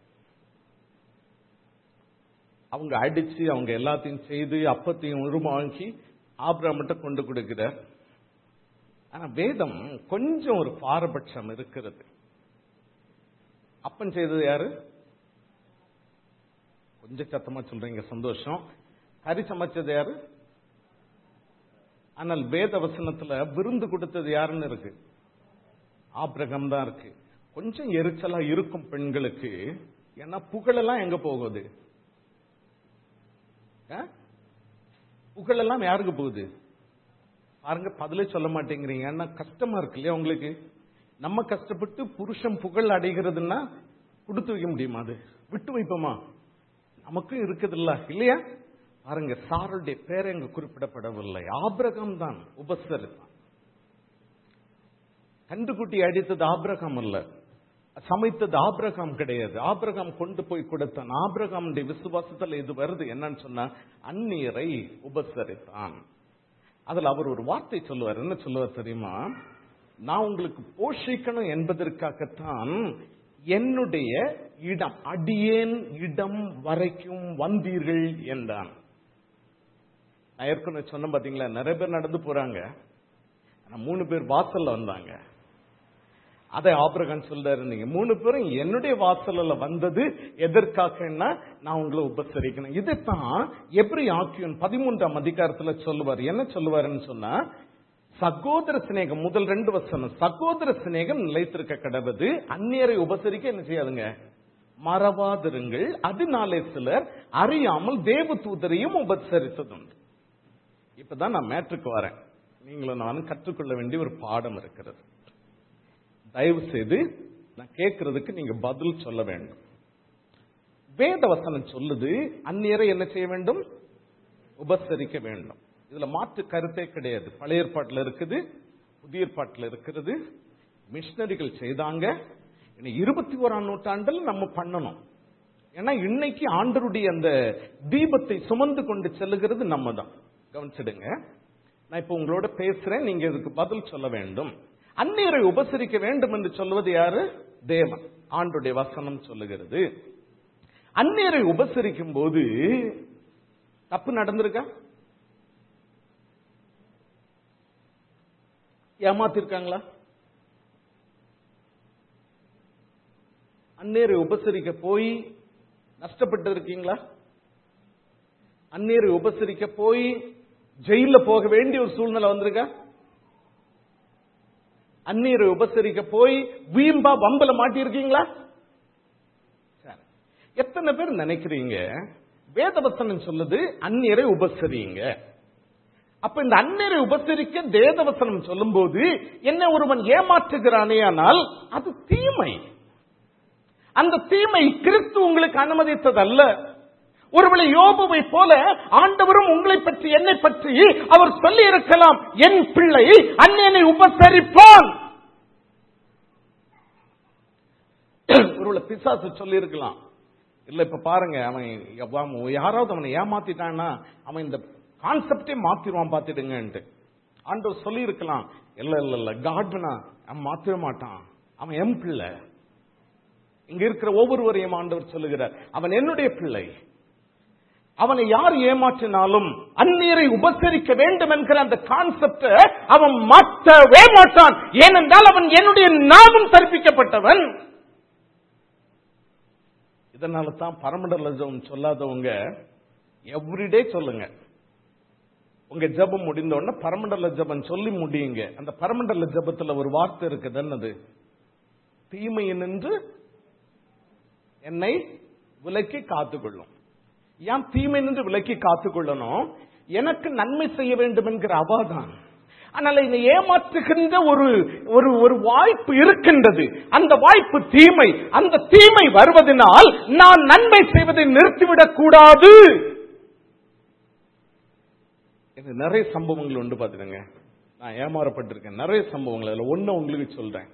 அவங்க அடிச்சு அவங்க எல்லாத்தையும் செய்து அப்பத்தையும் உருவாக்கி ஆபிரமிட்ட கொண்டு கொடுக்கிறார் ஆனா வேதம் கொஞ்சம் ஒரு பாரபட்சம் இருக்கிறது அப்பன் செய்தது யாரு கொஞ்சம் சத்தமா சொல்றீங்க சந்தோஷம் கறி சமைச்சது யாரு ஆனால் வேத வசனத்துல விருந்து கொடுத்தது யாருன்னு இருக்கு ஆபிரகம் தான் இருக்கு கொஞ்சம் எரிச்சலா இருக்கும் பெண்களுக்கு ஏன்னா புகழெல்லாம் எங்க போகுது புகழெல்லாம் யாருக்கு போகுது பாருங்க பதிலே சொல்ல மாட்டேங்கிறீங்க ஏன்னா கஷ்டமா இருக்கு இல்லையா உங்களுக்கு நம்ம கஷ்டப்பட்டு புருஷன் புகழ் அடைகிறதுன்னா கொடுத்து வைக்க முடியுமா அது விட்டு வைப்போமா நமக்கும் இருக்குது இல்ல இல்லையா பாருங்க சாருடைய பேர் எங்க குறிப்பிடப்படவில்லை ஆபிரகம் தான் உபசரித்தான் கண்டுகுட்டி அடித்தது ஆபிரகம் அல்ல சமைத்தது ஆபிரகாம் கிடையாது ஆபிரகாம் கொண்டு போய் கொடுத்தான் ஆபிரகாமுடைய விசுவாசத்துல இது வருது என்னன்னு சொன்னா அந்நீரை உபசரித்தான் அதுல அவர் ஒரு வார்த்தை சொல்லுவார் என்ன சொல்லுவார் தெரியுமா நான் உங்களுக்கு போஷிக்கணும் என்பதற்காகத்தான் என்னுடைய இடம் அடியேன் இடம் வரைக்கும் வந்தீர்கள் என்றான் நான் ஏற்கனவே சொன்ன பாத்தீங்களா நிறைய பேர் நடந்து போறாங்க ஆனா மூணு பேர் வாசல்ல வந்தாங்க அதை ஆபிரகாம் சொல்றாரு நீங்க மூணு பேரும் என்னுடைய வாசல்ல வந்தது எதற்காகன்னா நான் உங்களை உபசரிக்கணும் இதைத்தான் எப்படி ஆக்கியோன் பதிமூன்றாம் அதிகாரத்துல சொல்லுவார் என்ன சொல்லுவாருன்னு சொன்னா சகோதர சிநேகம் முதல் ரெண்டு வசனம் சகோதர சிநேகம் நிலைத்திருக்க கடவுது அந்நியரை உபசரிக்க என்ன செய்யாதுங்க மறவாதிருங்கள் அதனாலே சிலர் அறியாமல் தேவ தூதரையும் உபசரித்ததுண்டு இப்பதான் நான் மேட்ருக்கு வரேன் நீங்களும் நானும் கற்றுக்கொள்ள வேண்டிய ஒரு பாடம் இருக்கிறது தயவு செய்து நான் கேட்கறதுக்கு நீங்க பதில் சொல்ல வேண்டும் வேத வசனம் சொல்லுது அந்நியரை என்ன செய்ய வேண்டும் உபசரிக்க வேண்டும் இதுல மாற்று கருத்தே கிடையாது பழைய ஏற்பாட்டுல இருக்குது புதிய ஏற்பாட்டுல இருக்கிறது மிஷினரிகள் செய்தாங்க இனி இருபத்தி ஓராம் நூற்றாண்டில் நம்ம பண்ணணும் ஏன்னா இன்னைக்கு ஆண்டருடைய அந்த தீபத்தை சுமந்து கொண்டு செல்லுகிறது நம்ம தான் கவனிச்சிடுங்க நான் இப்ப உங்களோட பேசுறேன் நீங்க இதுக்கு பதில் சொல்ல வேண்டும் அந்நியரை உபசரிக்க வேண்டும் என்று சொல்வது யாரு தேவன் ஆண்டுடைய வசனம் சொல்லுகிறது அந்நியரை உபசரிக்கும் போது தப்பு நடந்திருக்கா ஏமாத்திருக்காங்களா அந்நேரை உபசரிக்க போய் நஷ்டப்பட்டு இருக்கீங்களா அந்நேரை உபசரிக்க போய் ஜெயில போக வேண்டிய ஒரு சூழ்நிலை வந்திருக்கா அந்நீரை உபசரிக்க போய் வீம்பா வம்பல மாட்டியிருக்கீங்களா சரி. எத்தனை பேர் நினைக்கிறீங்க வேதவசனம் சொல்லுது அந்நியரை உபசரிங்க அப்ப இந்த அந்நியரை உபசரிக்க வேதவசனம் சொல்லும்போது என்ன ஒருவன் ஏமாற்றுகிறானே ஆனால் அது தீமை அந்த தீமை கிறிஸ்து உங்களுக்கு அனுமதித்ததல்ல ஒருவேளை யோபுவை போல ஆண்டவரும் உங்களை பற்றி என்னை பற்றி அவர் சொல்லி இருக்கலாம் என் பிள்ளை அண்ணனை உபசரிப்பான் ஒருவேளை பிசாசு சொல்லி இருக்கலாம் இல்ல இப்ப பாருங்க அவன் அவன் யாராவது அவனை ஏமாத்திட்டான்னா அவன் இந்த கான்செப்டே மாத்திருவான் பாத்துடுங்கன்ட்டு ஆண்டவர் சொல்லி இருக்கலாம் இல்ல இல்ல இல்ல காட்னா அவன் மாத்திர மாட்டான் அவன் என் பிள்ளை இங்க இருக்கிற ஒவ்வொருவரையும் ஆண்டவர் சொல்லுகிறார் அவன் என்னுடைய பிள்ளை அவனை யார் ஏமாற்றினாலும் அந்நீரை உபசரிக்க வேண்டும் என்கிற அந்த கான்செப்ட அவன் மாற்றவே மாட்டான் ஏனென்றால் அவன் என்னுடைய நாமம் தரிப்பிக்கப்பட்டவன் இதனால தான் பரமண்டல ஜபம் சொல்லாதவங்க எவ்ரிடே சொல்லுங்க உங்க ஜபம் முடிந்த உடனே பரமண்டல ஜபம் சொல்லி முடியுங்க அந்த பரமண்டல ஜபத்துல ஒரு வார்த்தை இருக்குது என்னது தீமை நின்று என்னை விலக்கி காத்துக்கொள்ளும் ஏன் தீமை நின்று விலக்கி காத்துக்கொள்ளணும் எனக்கு நன்மை செய்ய வேண்டும் என்கிற அவாதான் ஆனால் இதை ஏமாற்றுகின்ற ஒரு ஒரு ஒரு வாய்ப்பு இருக்கின்றது அந்த வாய்ப்பு தீமை அந்த தீமை வருவதனால் நான் நன்மை செய்வதை நிறுத்திவிடக் கூடாது இது நிறைய சம்பவங்கள் உண்டு பாத்துடுங்க நான் ஏமாறப்பட்டிருக்கேன் நிறைய சம்பவங்கள் அதுல ஒன்னு உங்களுக்கு சொல்றேன்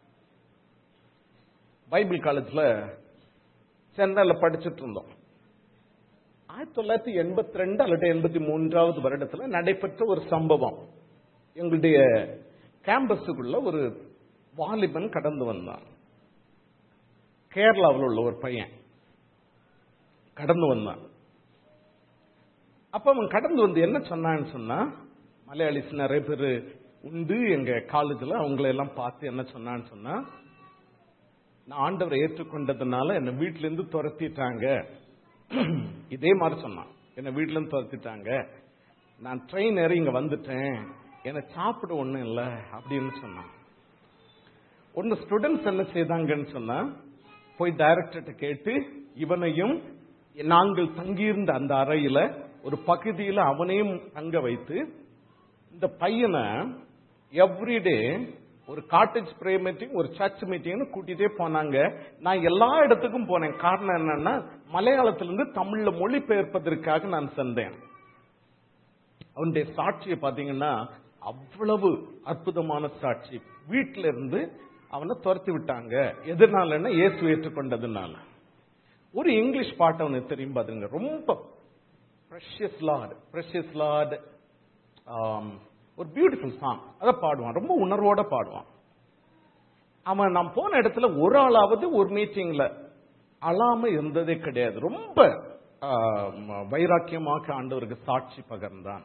பைபிள் காலேஜ்ல சென்னையில படிச்சுட்டு இருந்தோம் ஆயிரத்தி தொள்ளாயிரத்தி எண்பத்தி ரெண்டு அல்லது எண்பத்தி மூன்றாவது வருடத்துல நடைபெற்ற ஒரு சம்பவம் எங்களுடைய கேம்பஸுக்குள்ள ஒரு வாலிபன் கடந்து வந்தான் கேரளாவில் உள்ள ஒரு பையன் கடந்து வந்தான் அப்ப அவன் கடந்து வந்து என்ன சொன்னான்னு சொன்னா மலையாளிஸ் நிறைய பேர் உண்டு எங்க காலேஜில் அவங்கள எல்லாம் பார்த்து என்ன சொன்னான்னு சொன்னா நான் ஆண்டவரை ஏற்றுக்கொண்டதுனால என்னை வீட்டுல இருந்து துரத்திட்டாங்க இதே மாதிரி சொன்னான் என்னை வீட்டுல இருந்து துரத்திட்டாங்க நான் ட்ரெயின் ஏறி இங்க வந்துட்டேன் என்னை சாப்பிட ஒண்ணும் இல்லை அப்படின்னு சொன்னான் ஒன்னு ஸ்டூடெண்ட்ஸ் என்ன செய்தாங்கன்னு சொன்னா போய் டைரக்டர்கிட்ட கேட்டு இவனையும் நாங்கள் தங்கியிருந்த அந்த அறையில ஒரு பகுதியில் அவனையும் தங்க வைத்து இந்த பையனை எவ்ரிடே ஒரு காட்டேஜ் ப்ரே மீட்டிங் ஒரு சர்ச் மீட்டிங்னு கூட்டிட்டே போனாங்க நான் எல்லா இடத்துக்கும் போனேன் காரணம் என்னன்னா மலையாளத்திலிருந்து தமிழ்ல மொழிபெயர்ப்பதற்காக நான் சென்றேன் அவனுடைய சாட்சியை பாத்தீங்கன்னா அவ்வளவு அற்புதமான சாட்சி வீட்டில இருந்து அவனை துரத்தி விட்டாங்க எதனாலன்னா இயேசு ஏற்றுக்கொண்டதுனால ஒரு இங்கிலீஷ் பாட்டு அவனுக்கு தெரியும் பாத்துங்க ரொம்ப ப்ரெஷியஸ் லார்ட் ப்ரெஷியஸ் லார்ட் ஒரு பியூட்டிஃபுல் சாங் அதை பாடுவான் ரொம்ப உணர்வோட பாடுவான் அவன் நான் போன இடத்துல ஒரு ஆளாவது ஒரு மீட்டிங்ல அழாம இருந்ததே கிடையாது ரொம்ப ஆ, ம- வைராக்கியமாக ஆண்டவருக்கு சாட்சி பகர்ந்தான்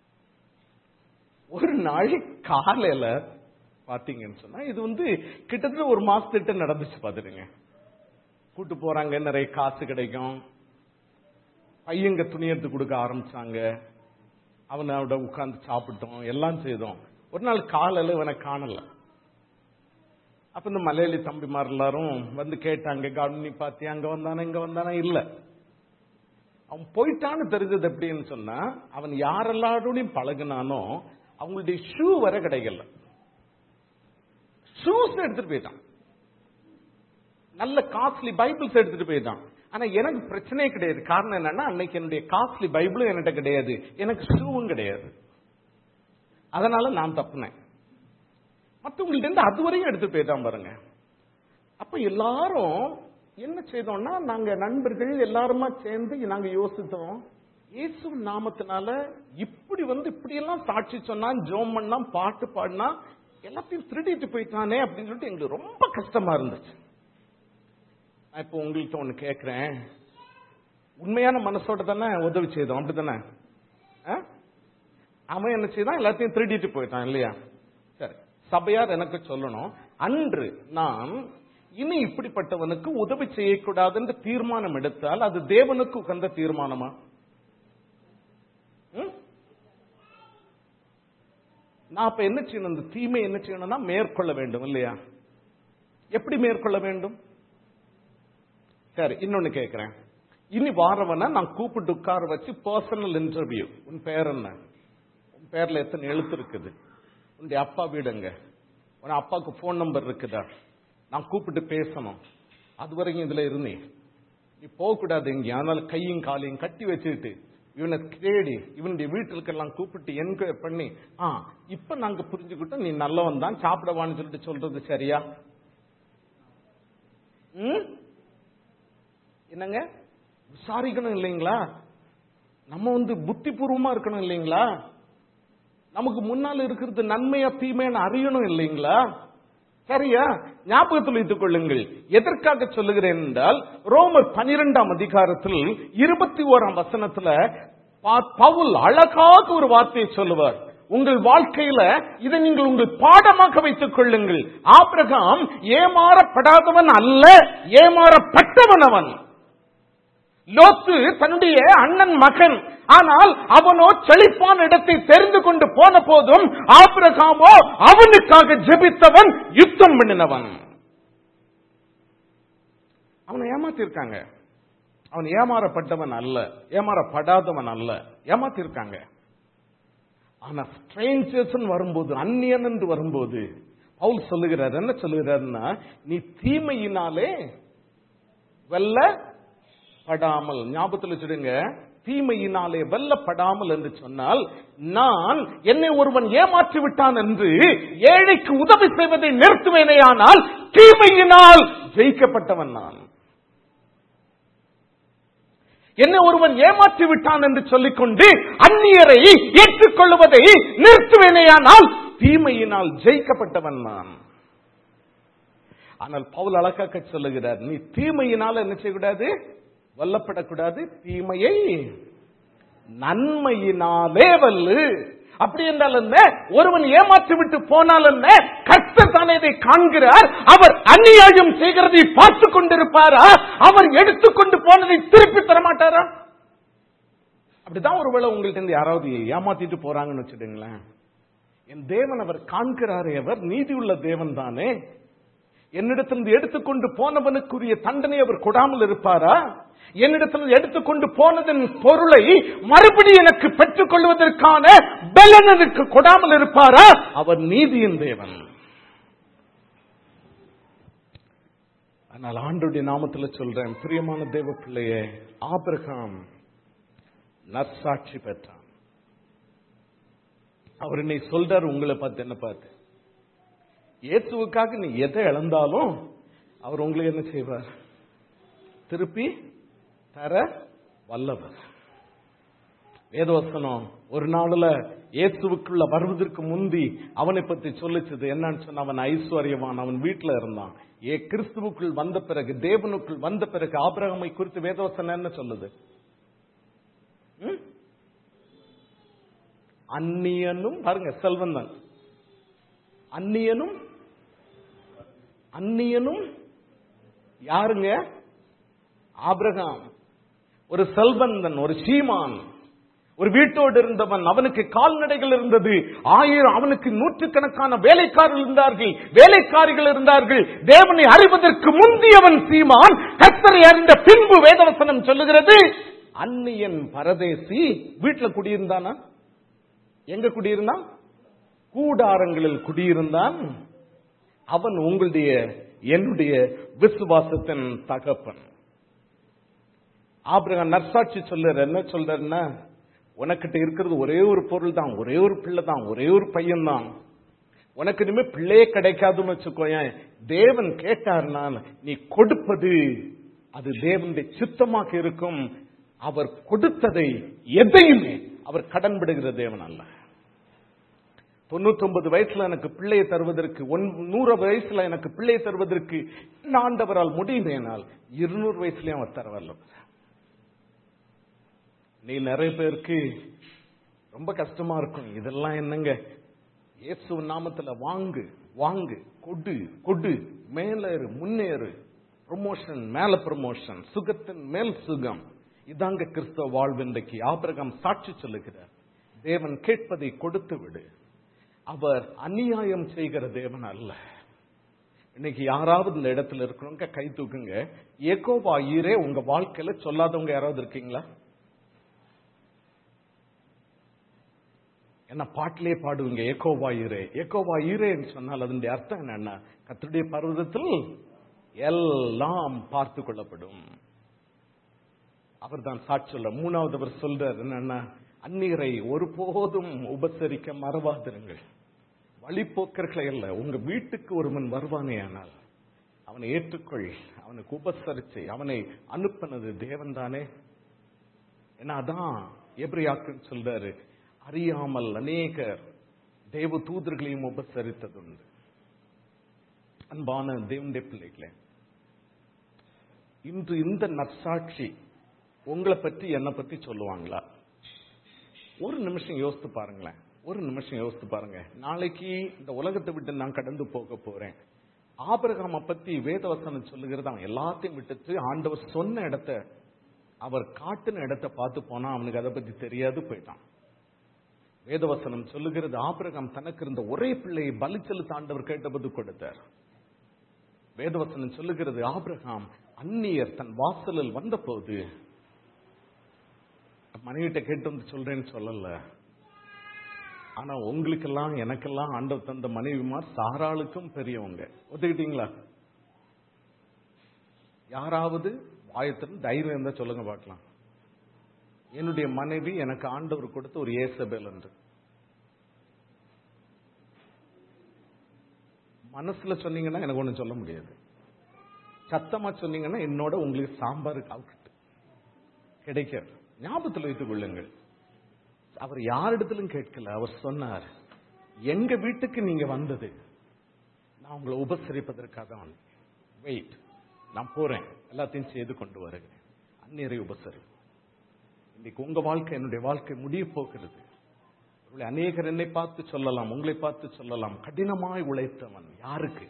ஒரு நாள் காலையில பாத்தீங்கன்னு சொன்னா இது வந்து கிட்டத்தட்ட ஒரு மாசத்திட்ட நடந்துச்சு பாத்துருங்க கூட்டு போறாங்க நிறைய காசு கிடைக்கும் பையங்க துணி எடுத்து கொடுக்க ஆரம்பிச்சாங்க அவனோட உட்கார்ந்து சாப்பிட்டோம் எல்லாம் செய்தோம் ஒரு நாள் காலையில இவனை காணல அப்ப இந்த மலையாளி தம்பிமார் எல்லாரும் வந்து கேட்டாங்க கவனி பாத்தி அங்க வந்தானா இங்க வந்தானா இல்ல அவன் போயிட்டான்னு தெரிஞ்சது எப்படின்னு சொன்னா அவன் யாரெல்லாரோடையும் பழகுனானோ அவங்களுடைய ஷூ வர கிடைக்கல ஷூஸ் எடுத்துட்டு போயிட்டான் நல்ல காஸ்ட்லி பைபிள்ஸ் எடுத்துட்டு போயிட்டான் ஆனா எனக்கு பிரச்சனையே கிடையாது காரணம் என்னன்னா அன்னைக்கு என்னுடைய காஸ்ட்லி பைபிளும் என்கிட்ட கிடையாது எனக்கு ஷூவும் கிடையாது அதனால நான் தப்புனேன் மற்றவங்கள்ட்ட இருந்து அது வரையும் எடுத்துட்டு போயிட்டான் பாருங்க அப்ப எல்லாரும் என்ன செய்தோம்னா நாங்க நண்பர்கள் எல்லாருமா சேர்ந்து நாங்க யோசித்தோம் இயேசு நாமத்தினால இப்படி வந்து இப்படி எல்லாம் சாட்சி சொன்னா ஜோம் பண்ணா பாட்டு பாடினா எல்லாத்தையும் திருடிட்டு போயிட்டானே அப்படின்னு சொல்லிட்டு எங்களுக்கு ரொம்ப கஷ்டமா இருந்துச்சு நான் இப்போ உங்கள்கிட்ட ஒண்ணு கேட்கிறேன் உண்மையான மனசோட தானே உதவி செய்தோம் அப்படித்தானே ஆ? அவன் என்ன செய்தான் எல்லாத்தையும் திருடிட்டு போயிட்டான் இல்லையா சரி சபையார் எனக்கு சொல்லணும் அன்று நான் இனி இப்படிப்பட்டவனுக்கு உதவி செய்யக்கூடாது என்று தீர்மானம் எடுத்தால் அது தேவனுக்கு உகந்த தீர்மானமா ம்? நான் அப்ப என்ன செய்யணும் இந்த தீமை என்ன செய்யணும்னா மேற்கொள்ள வேண்டும் இல்லையா எப்படி மேற்கொள்ள வேண்டும் சரி இன்னொன்னு கேட்கிறேன் இனி வாரவன நான் கூப்பிட்டு உட்கார வச்சு பர்சனல் இன்டர்வியூ உன் பேர் என்ன உன் பேர்ல எத்தனை எழுத்து இருக்குது உன்னுடைய அப்பா வீடுங்க உன் அப்பாவுக்கு ஃபோன் நம்பர் இருக்குதா நான் கூப்பிட்டு பேசணும் அது வரைக்கும் இதுல இருந்தேன் நீ போகக்கூடாது இங்க அதனால கையும் காலையும் கட்டி வச்சுக்கிட்டு இவனை தேடி இவனுடைய வீட்டுக்கெல்லாம் கூப்பிட்டு என்கொயர் பண்ணி ஆ இப்ப நாங்க புரிஞ்சுக்கிட்டோம் நீ நல்லவன் தான் சாப்பிடவான்னு சொல்லிட்டு சொல்றது சரியா ம் என்னங்க விசாரிக்கணும் இல்லைங்களா நம்ம வந்து புத்திபூர்வமா இருக்கணும் இல்லைங்களா நமக்கு முன்னால் இருக்கிறது நன்மையா தீமையான அறியணும் இல்லைங்களா சரியா ஞாபகத்தில் வைத்துக் கொள்ளுங்கள் எதற்காக சொல்லுகிறேன் என்றால் ரோமர் பனிரெண்டாம் அதிகாரத்தில் இருபத்தி ஓராம் வசனத்துல பா- பவுல் அழகாக ஒரு வார்த்தையை சொல்லுவார் உங்கள் வாழ்க்கையில இதை நீங்கள் உங்கள் பாடமாக வைத்துக் கொள்ளுங்கள் ஆபிரகாம் ஏமாறப்படாதவன் அல்ல ஏமாறப்பட்டவன் அவன் லோத்து தன்னுடைய அண்ணன் மகன் ஆனால் அவனோ செழிப்பான இடத்தை தெரிந்து கொண்டு போன போதும் ஆபிரகாமோ அவனுக்காக ஜெபித்தவன் யுத்தம் பண்ணினவன் அவனை ஏமாத்திருக்காங்க அவன் ஏமாறப்பட்டவன் அல்ல ஏமாறப்படாதவன் அல்ல ஏமாத்திருக்காங்க ஆனா ஸ்ட்ரேஞ்சர்ஸ் வரும்போது அந்நியன் என்று வரும்போது பவுல் சொல்லுகிறார் என்ன சொல்லுகிறாருன்னா நீ தீமையினாலே வெல்ல படாமல் ஞாபகத்தில் வச்சிடுங்க தீமையினாலே வெல்லப்படாமல் என்று சொன்னால் நான் என்னை ஒருவன் ஏமாற்றி விட்டான் என்று ஏழைக்கு உதவி செய்வதை நிறுத்துவேனேயானால் தீமையினால் ஜெயிக்கப்பட்டவன் நான் என்னை ஒருவன் ஏமாற்றி விட்டான் என்று சொல்லிக்கொண்டு அந்நியரை ஏற்றுக்கொள்வதை நிறுத்துவேனேயானால் தீமையினால் ஜெயிக்கப்பட்டவன் நான் ஆனால் பவுல் அழகாக்க சொல்லுகிறார் நீ தீமையினால் என்ன செய்யக்கூடாது வல்லப்படக்கூடாது தீமையை நன்மையினாலே வல்லு அப்படி என்றால் என்ன ஒருவன் ஏமாற்றி விட்டு போனால் என்ன கர்த்தர் தானே இதை காண்கிறார் அவர் அநியாயம் செய்கிறதை பார்த்து கொண்டிருப்பாரா அவர் எடுத்துக்கொண்டு போனதை திருப்பி தர மாட்டாரா அப்படிதான் ஒருவேளை உங்கள்ட்ட இருந்து யாராவது ஏமாத்திட்டு போறாங்கன்னு வச்சுடுங்களேன் என் தேவன் அவர் காண்கிறாரே அவர் நீதியுள்ள தேவன் தானே என்னிடத்திலிருந்து எடுத்துக்கொண்டு போனவனுக்குரிய தண்டனை அவர் கொடாமல் இருப்பாரா என்னிடத்தில் எடுத்துக்கொண்டு போனதன் பொருளை மறுபடி எனக்கு பெற்றுக் கொள்வதற்கான பலன் எனக்கு கொடாமல் இருப்பாரா அவர் நீதியின் தேவன் ஆனால் ஆண்டுடைய நாமத்துல சொல்றேன் பிரியமான தேவ பிள்ளையே ஆபிரகாம் நற்சாட்சி பெற்றான் அவர் என்னை சொல்றார் உங்களை பார்த்து என்ன பார்த்து இயேசுவுக்காக நீ எதை இழந்தாலும் அவர் உங்களுக்கு என்ன செய்வார் திருப்பி தர வல்லவர் வேதவசனம் ஒரு நாள்ல இயேசுவுக்குள்ள வருவதற்கு முந்தி அவனை பத்தி சொல்லிச்சது என்னன்னு சொன்னா அவன் ஐஸ்வர்யவான் அவன் வீட்டுல இருந்தான் ஏ கிறிஸ்துவுக்குள் வந்த பிறகு தேவனுக்குள் வந்த பிறகு ஆபிரகாமை குறித்து வேதவசனம் என்ன சொல்லுது ம்? அந்நியனும் பாருங்க செல்வன் தான் அந்நியனும் அந்நியனும் யாருங்க ஆபிரகாம் ஒரு செல்வந்தன் ஒரு சீமான் ஒரு வீட்டோடு இருந்தவன் அவனுக்கு கால்நடைகள் இருந்தது ஆயிரம் அவனுக்கு நூற்றுக்கணக்கான வேலைக்காரர்கள் இருந்தார்கள் வேலைக்காரிகள் இருந்தார்கள் தேவனை அறிவதற்கு முந்தியவன் சீமான் கர்த்தரை அறிந்த பின்பு வேதவசனம் சொல்லுகிறது அந்நியன் பரதேசி வீட்டுல குடியிருந்தானா எங்க குடியிருந்தான் கூடாரங்களில் குடியிருந்தான் அவன் உங்களுடைய என்னுடைய விசுவாசத்தின் தகப்பன் ஆபிரகாம் நர்சாட்சி சொல்றாரு என்ன சொல்றாருன்னா உனக்கிட்ட இருக்கிறது ஒரே ஒரு பொருள் தான் ஒரே ஒரு பிள்ளை தான் ஒரே ஒரு பையன் தான் உனக்கு இனிமே பிள்ளையே கிடைக்காதுன்னு வச்சுக்கோயேன் தேவன் கேட்டார்னா நீ கொடுப்பது அது தேவனுடைய சித்தமாக இருக்கும் அவர் கொடுத்ததை எதையுமே அவர் கடன் விடுகிற தேவன் அல்ல தொண்ணூத்தி வயசுல எனக்கு பிள்ளையை தருவதற்கு ஒன் நூறு வயசுல எனக்கு பிள்ளையை தருவதற்கு இந்த ஆண்டவரால் முடியுமேனால் இருநூறு வயசுலயும் அவர் தரவல்ல நீ நிறைய பேருக்கு ரொம்ப கஷ்டமா இருக்கும் இதெல்லாம் என்னங்க இயேசு நாமத்துல வாங்கு வாங்கு கொடு கொடு மேலேறு முன்னேறு ப்ரொமோஷன் மேல ப்ரொமோஷன் சுகத்தின் மேல் சுகம் இதாங்க கிறிஸ்தவ வாழ்வு இன்றைக்கு ஆபிரகாம் சாட்சி சொல்லுகிறார் தேவன் கேட்பதை கொடுத்து விடு அவர் அநியாயம் செய்கிற தேவன் அல்ல இன்னைக்கு யாராவது இந்த இடத்துல இருக்கிறவங்க கை தூக்குங்க ஏகோவா ஈரே உங்க வாழ்க்கையில சொல்லாதவங்க யாராவது இருக்கீங்களா என்ன பாட்டிலே பாடுவீங்க ஏகோவா ஈரே ஏகோவா ஈரேன்னு சொன்னால் அதனுடைய அர்த்தம் என்னன்னா கத்துடைய பர்வதத்தில் எல்லாம் பார்த்து கொள்ளப்படும் அவர் தான் சாட்சி சொல்ல மூணாவது அவர் சொல்றார் என்னன்னா அந்நீரை ஒருபோதும் உபசரிக்க மறவாதிருங்கள் வழிபோக்கர்களை அல்ல உங்க வீட்டுக்கு ஒருவன் வருவானே ஆனால் அவனை ஏற்றுக்கொள் அவனுக்கு உபசரிச்சு அவனை அனுப்பினது தேவன் தானே ஏன்னா அதான் எப்ரியாக்குன்னு சொல்றாரு அறியாமல் அநேகர் தேவ தூதர்களையும் உபசரித்ததுண்டு அன்பான தேவனுடைய பிள்ளைகளே இன்று இந்த நற்சாட்சி உங்களை பற்றி என்னை பத்தி சொல்லுவாங்களா ஒரு நிமிஷம் யோசித்து பாருங்களேன் ஒரு நிமிஷம் யோசித்து பாருங்க நாளைக்கு இந்த உலகத்தை விட்டு நான் கடந்து போக போறேன் ஆபிரகாம பத்தி வேதவசனம் சொல்லுகிறது அவன் எல்லாத்தையும் விட்டுட்டு ஆண்டவர் சொன்ன இடத்த அவர் காட்டின இடத்த பார்த்து போனா அவனுக்கு அதை பத்தி தெரியாது போயிட்டான் வேதவசனம் சொல்லுகிறது ஆபிரகாம் தனக்கு இருந்த ஒரே பிள்ளையை பலி செலுத்த ஆண்டவர் கேட்டபோது கொடுத்தார் வேதவசனம் சொல்லுகிறது ஆபிரகாம் அந்நியர் தன் வாசலில் வந்தபோது மனைவிட்ட கேட்டு வந்து சொல்றேன்னு சொல்லல ஆனா உங்களுக்கெல்லாம் எனக்கெல்லாம் ஆண்டவர் தந்த மனைவிமார் சாராளுக்கும் பெரியவங்க ஒத்துக்கிட்டீங்களா யாராவது வாயத்தின் தைரியம் இருந்தா சொல்லுங்க பார்க்கலாம் என்னுடைய மனைவி எனக்கு ஆண்டவர் கொடுத்த ஒரு ஏசபேல் என்று மனசுல சொன்னீங்கன்னா எனக்கு ஒண்ணும் சொல்ல முடியாது சத்தமா சொன்னீங்கன்னா என்னோட உங்களுக்கு சாம்பார் அவுட் கிடைக்காது ஞாபகத்தில் வைத்துக் கொள்ளுங்கள் அவர் யாரிடத்திலும் கேட்கல அவர் சொன்னார் எங்க வீட்டுக்கு நீங்க வந்தது நான் உங்களை உபசரிப்பதற்காக தான் வந்தேன் வெயிட் நான் போறேன் எல்லாத்தையும் செய்து கொண்டு வருகிறேன் அந்நீரை உபசரி இன்னைக்கு உங்க வாழ்க்கை என்னுடைய வாழ்க்கை முடிய போகிறது உங்களை அநேகர் என்னை பார்த்து சொல்லலாம் உங்களை பார்த்து சொல்லலாம் கடினமாய் உழைத்தவன் யாருக்கு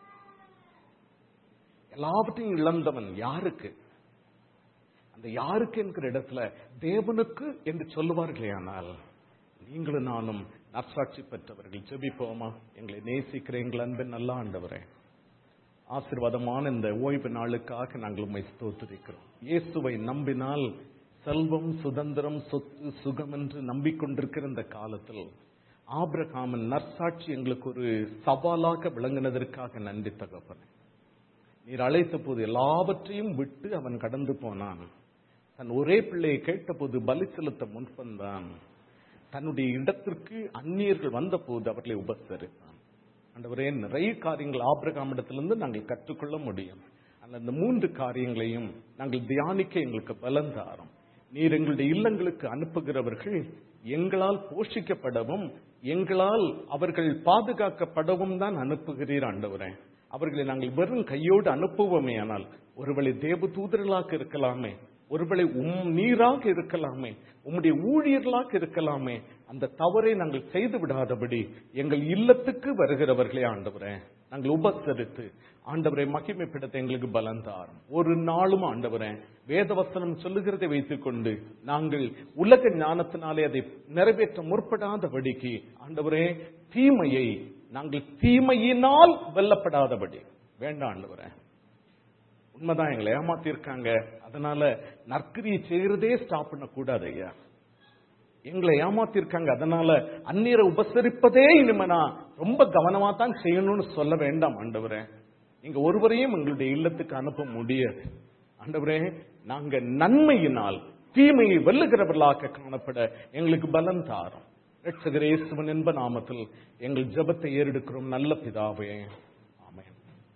எல்லாவற்றையும் இழந்தவன் யாருக்கு அந்த யாருக்கு என்கிற இடத்துல தேவனுக்கு என்று சொல்லுவார்களே ஆனால் நீங்களும் நானும் நற்சாட்சி பெற்றவர்கள் ஜெபிப்போமா எங்களை நேசிக்கிற எங்கள் அன்பின் நல்ல ஆண்டவரே ஆசீர்வாதமான இந்த ஓய்வு நாளுக்காக நாங்கள் உண்மை ஸ்தோத்திரிக்கிறோம் இயேசுவை நம்பினால் செல்வம் சுதந்திரம் சொத்து சுகம் என்று நம்பிக்கொண்டிருக்கிற இந்த காலத்தில் ஆபிரகாமன் நற்சாட்சி எங்களுக்கு ஒரு சவாலாக விளங்கினதற்காக நன்றி தகப்பனே நீர் அழைத்த போது எல்லாவற்றையும் விட்டு அவன் கடந்து போனான் தன் ஒரே பிள்ளையை கேட்டபோது பலி செலுத்த முன்வந்தான் தன்னுடைய இடத்திற்கு அந்நியர்கள் வந்தபோது அவர்களை உபசரித்தான் ஆண்டவரே நிறைய காரியங்கள் ஆபிரகாமிடத்திலிருந்து நாங்கள் கற்றுக்கொள்ள முடியும் ஆனால் இந்த மூன்று காரியங்களையும் நாங்கள் தியானிக்க எங்களுக்கு பலம் தாரும் நீர் எங்களுடைய இல்லங்களுக்கு அனுப்புகிறவர்கள் எங்களால் போஷிக்கப்படவும் எங்களால் அவர்கள் பாதுகாக்கப்படவும் தான் அனுப்புகிறீர் ஆண்டவரே அவர்களை நாங்கள் வெறும் கையோடு அனுப்புவோமே ஆனால் ஒருவேளை தேவ தூதர்களாக இருக்கலாமே ஒருவேளை உம் நீராக இருக்கலாமே உம்முடைய ஊழியர்களாக இருக்கலாமே அந்த தவறை நாங்கள் செய்து விடாதபடி எங்கள் இல்லத்துக்கு வருகிறவர்களே ஆண்டவரே நாங்கள் உபசரித்து ஆண்டவரை மகிமைப்படுத்த எங்களுக்கு பலம் தாரும் ஒரு நாளும் ஆண்டவரே வேதவசனம் சொல்லுகிறதை வைத்துக் கொண்டு நாங்கள் உலக ஞானத்தினாலே அதை நிறைவேற்ற முற்படாதபடிக்கு ஆண்டவரே தீமையை நாங்கள் தீமையினால் வெல்லப்படாதபடி வேண்டாம் ஆண்டவரே உண்மைதான் எங்களை ஏமாத்திருக்காங்க அதனால நற்கிரியை செய்கிறதே ஸ்டாப் பண்ண கூடாது ஐயா எங்களை ஏமாத்திருக்காங்க அதனால அந்நீரை உபசரிப்பதே இனிமே நான் ரொம்ப கவனமா தான் செய்யணும்னு சொல்ல வேண்டாம் ஆண்டவரே நீங்க ஒருவரையும் எங்களுடைய இல்லத்துக்கு அனுப்ப முடியாது ஆண்டவரே நாங்க நன்மையினால் தீமையை வெல்லுகிறவர்களாக காணப்பட எங்களுக்கு பலம் தாரும் ரட்சகர் இயேசுவின் என்ப நாமத்தில் எங்கள் ஜெபத்தை ஏறெடுக்கிறோம் நல்ல பிதாவே